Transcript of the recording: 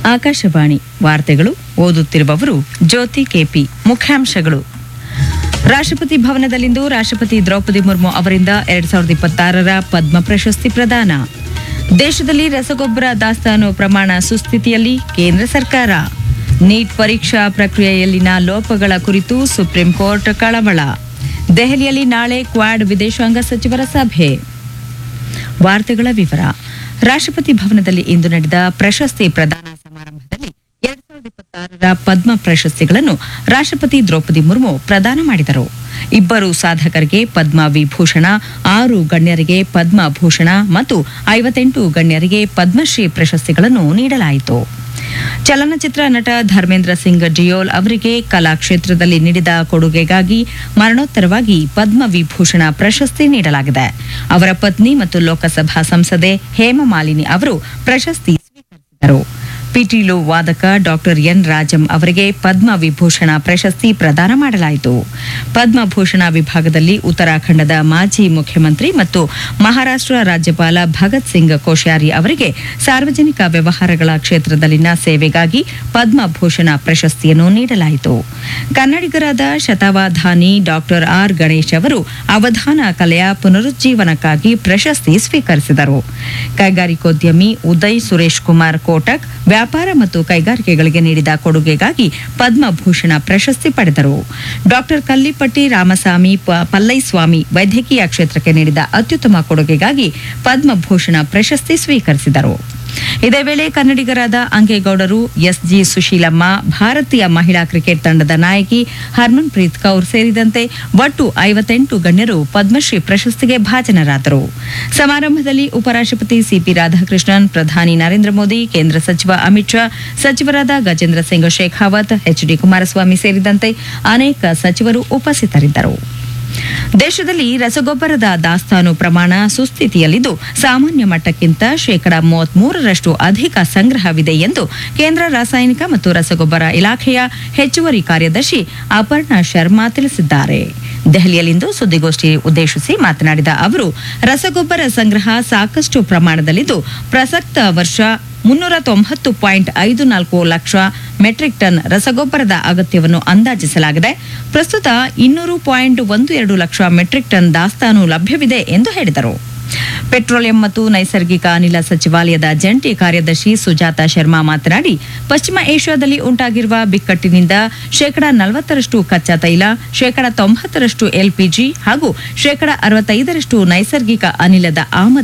ಆಕಾಶವಾಣಿ ವಾರ್ತೆಗಳು ಓದುತ್ತಿರುವವರು ಜ್ಯೋತಿ ಕೆಪಿ ಮುಖ್ಯಾಂಶಗಳು ರಾಷ್ಟ್ರಪತಿ ಭವನದಲ್ಲಿಂದು ರಾಷ್ಟ್ರಪತಿ ದ್ರೌಪದಿ ಮುರ್ಮು ಅವರಿಂದ ಎರಡ್ ಸಾವಿರದ ಇಪ್ಪತ್ತಾರರ ಪದ್ಮ ಪ್ರಶಸ್ತಿ ಪ್ರದಾನ ದೇಶದಲ್ಲಿ ರಸಗೊಬ್ಬರ ದಾಸ್ತಾನು ಪ್ರಮಾಣ ಸುಸ್ಥಿತಿಯಲ್ಲಿ ಕೇಂದ್ರ ಸರ್ಕಾರ ನೀಟ್ ಪರೀಕ್ಷಾ ಪ್ರಕ್ರಿಯೆಯಲ್ಲಿನ ಲೋಪಗಳ ಕುರಿತು ಸುಪ್ರೀಂ ಕೋರ್ಟ್ ಕಳವಳ ದೆಹಲಿಯಲ್ಲಿ ನಾಳೆ ಕ್ವಾಡ್ ವಿದೇಶಾಂಗ ಸಚಿವರ ಸಭೆ ವಾರ್ತೆಗಳ ವಿವರ ರಾಷ್ಟ್ರಪತಿ ಭವನದಲ್ಲಿ ಇಂದು ನಡೆದ ಪ್ರಶಸ್ತಿ ಪ್ರದಾನ ಸಮಾರಂಭದಲ್ಲಿ ಎರಡ್ ಸಾವಿರದ ಇಪ್ಪತ್ತಾರರ ಪದ್ಮ ಪ್ರಶಸ್ತಿಗಳನ್ನು ರಾಷ್ಟ್ರಪತಿ ದ್ರೌಪದಿ ಮುರ್ಮು ಪ್ರದಾನ ಮಾಡಿದರು ಇಬ್ಬರು ಸಾಧಕರಿಗೆ ಪದ್ಮ ವಿಭೂಷಣ ಆರು ಗಣ್ಯರಿಗೆ ಪದ್ಮ ಭೂಷಣ ಮತ್ತು ಐವತ್ತೆಂಟು ಗಣ್ಯರಿಗೆ ಪದ್ಮಶ್ರೀ ಪ್ರಶಸ್ತಿಗಳನ್ನು ನೀಡಲಾಯಿತು ಚಲನಚಿತ್ರ ನಟ ಧರ್ಮೇಂದ್ರ ಸಿಂಗ್ ಡಿಯೋಲ್ ಅವರಿಗೆ ಕಲಾ ಕ್ಷೇತ್ರದಲ್ಲಿ ನೀಡಿದ ಕೊಡುಗೆಗಾಗಿ ಮರಣೋತ್ತರವಾಗಿ ಪದ್ಮ ವಿಭೂಷಣ ಪ್ರಶಸ್ತಿ ನೀಡಲಾಗಿದೆ ಅವರ ಪತ್ನಿ ಮತ್ತು ಲೋಕಸಭಾ ಸಂಸದೆ ಹೇಮಮಾಲಿನಿ ಅವರು ಪ್ರಶಸ್ತಿ ಸ್ವೀಕರಿಸಿದರು ಪಿಟೀಲು ವಾದಕ ಡಾಕ್ಟರ್ ಎನ್ ರಾಜಂ ಅವರಿಗೆ ಪದ್ಮ ವಿಭೂಷಣ ಪ್ರಶಸ್ತಿ ಪ್ರದಾನ ಮಾಡಲಾಯಿತು ಪದ್ಮಭೂಷಣ ವಿಭಾಗದಲ್ಲಿ ಉತ್ತರಾಖಂಡದ ಮಾಜಿ ಮುಖ್ಯಮಂತ್ರಿ ಮತ್ತು ಮಹಾರಾಷ್ಟ್ರ ರಾಜ್ಯಪಾಲ ಭಗತ್ ಸಿಂಗ್ ಕೋಶ್ಯಾರಿ ಅವರಿಗೆ ಸಾರ್ವಜನಿಕ ವ್ಯವಹಾರಗಳ ಕ್ಷೇತ್ರದಲ್ಲಿನ ಸೇವೆಗಾಗಿ ಪದ್ಮಭೂಷಣ ಪ್ರಶಸ್ತಿಯನ್ನು ನೀಡಲಾಯಿತು ಕನ್ನಡಿಗರಾದ ಶತಾವಧಾನಿ ಡಾಕ್ಟರ್ ಆರ್ ಗಣೇಶ್ ಅವರು ಅವಧಾನ ಕಲೆಯ ಪುನರುಜ್ಜೀವನಕ್ಕಾಗಿ ಪ್ರಶಸ್ತಿ ಸ್ವೀಕರಿಸಿದರು ಕೈಗಾರಿಕೋದ್ಯಮಿ ಉದಯ್ ಸುರೇಶ್ ಕುಮಾರ್ ಕೋಟಕ್ ವ್ಯಾಪಾರ ಮತ್ತು ಕೈಗಾರಿಕೆಗಳಿಗೆ ನೀಡಿದ ಕೊಡುಗೆಗಾಗಿ ಪದ್ಮಭೂಷಣ ಪ್ರಶಸ್ತಿ ಪಡೆದರು ಡಾಕ್ಟರ್ ಕಲ್ಲಿಪಟ್ಟಿ ರಾಮಸ್ವಾಮಿ ಪ- ಪಲ್ಲೈಸ್ವಾಮಿ ವೈದ್ಯಕೀಯ ಕ್ಷೇತ್ರಕ್ಕೆ ನೀಡಿದ ಅತ್ಯುತ್ತಮ ಕೊಡುಗೆಗಾಗಿ ಪದ್ಮಭೂಷಣ ಪ್ರಶಸ್ತಿ ಸ್ವೀಕರಿಸಿದರು ಇದೇ ವೇಳೆ ಕನ್ನಡಿಗರಾದ ಅಂಗೇಗೌಡರು ಎಸ್ಜಿ ಸುಶೀಲಮ್ಮ ಭಾರತೀಯ ಮಹಿಳಾ ಕ್ರಿಕೆಟ್ ತಂಡದ ನಾಯಕಿ ಹರ್ಮನ್ ಪ್ರೀತ್ ಕೌರ್ ಸೇರಿದಂತೆ ಒಟ್ಟು ಐವತ್ತೆಂಟು ಗಣ್ಯರು ಪದ್ಮಶ್ರೀ ಪ್ರಶಸ್ತಿಗೆ ಭಾಜನರಾದರು ಸಮಾರಂಭದಲ್ಲಿ ಉಪರಾಷ್ಟ್ರಪತಿ ಸಿಪಿ ರಾಧಾಕೃಷ್ಣನ್ ಪ್ರಧಾನಿ ನರೇಂದ್ರ ಮೋದಿ ಕೇಂದ್ರ ಸಚಿವ ಅಮಿತ್ ಶಾ ಸಚಿವರಾದ ಗಜೇಂದ್ರ ಸಿಂಗ್ ಶೇಖಾವತ್ ಎಚ್ಡಿ ಕುಮಾರಸ್ವಾಮಿ ಸೇರಿದಂತೆ ಅನೇಕ ಸಚಿವರು ಉಪಸ್ಥಿತರಿದ್ದರು ದೇಶದಲ್ಲಿ ರಸಗೊಬ್ಬರದ ದಾಸ್ತಾನು ಪ್ರಮಾಣ ಸುಸ್ಥಿತಿಯಲ್ಲಿದ್ದು ಸಾಮಾನ್ಯ ಮಟ್ಟಕ್ಕಿಂತ ಶೇಕಡ ಮೂವತ್ಮೂರರಷ್ಟು ಅಧಿಕ ಸಂಗ್ರಹವಿದೆ ಎಂದು ಕೇಂದ್ರ ರಾಸಾಯನಿಕ ಮತ್ತು ರಸಗೊಬ್ಬರ ಇಲಾಖೆಯ ಹೆಚ್ಚುವರಿ ಕಾರ್ಯದರ್ಶಿ ಅಪರ್ಣಾ ಶರ್ಮಾ ತಿಳಿಸಿದ್ದಾರೆ ದೆಹಲಿಯಲ್ಲಿಂದು ಸುದ್ದಿಗೋಷ್ಠಿ ಉದ್ದೇಶಿಸಿ ಮಾತನಾಡಿದ ಅವರು ರಸಗೊಬ್ಬರ ಸಂಗ್ರಹ ಸಾಕಷ್ಟು ಪ್ರಮಾಣದಲ್ಲಿದ್ದು ಪ್ರಸಕ್ತ ವರ್ಷ ಮುನ್ನೂರ ತೊಂಬತ್ತು ಪಾಯಿಂಟ್ ಐದು ನಾಲ್ಕು ಲಕ್ಷ ಮೆಟ್ರಿಕ್ ಟನ್ ರಸಗೊಬ್ಬರದ ಅಗತ್ಯವನ್ನು ಅಂದಾಜಿಸಲಾಗಿದೆ ಪ್ರಸ್ತುತ ಇನ್ನೂರು ಪಾಯಿಂಟ್ ಒಂದು ಎರಡು ಲಕ್ಷ ಮೆಟ್ರಿಕ್ ಟನ್ ದಾಸ್ತಾನು ಲಭ್ಯವಿದೆ ಎಂದು ಹೇಳಿದರು ಪೆಟ್ರೋಲಿಯಂ ಮತ್ತು ನೈಸರ್ಗಿಕ ಅನಿಲ ಸಚಿವಾಲಯದ ಜಂಟಿ ಕಾರ್ಯದರ್ಶಿ ಸುಜಾತ ಶರ್ಮಾ ಮಾತನಾಡಿ ಪಶ್ಚಿಮ ಏಷ್ಯಾದಲ್ಲಿ ಉಂಟಾಗಿರುವ ಬಿಕ್ಕಟ್ಟಿನಿಂದ ಶೇಕಡ ನಲವತ್ತರಷ್ಟು ಕಚ್ಚಾ ತೈಲ ಶೇಕಡ ತೊಂಬತ್ತರಷ್ಟು ಎಲ್ಪಿಜಿ ಹಾಗೂ ಶೇಕಡ ಅರವತ್ತೈದರಷ್ಟು ನೈಸರ್ಗಿಕ ಅನಿಲದ ಆಮದು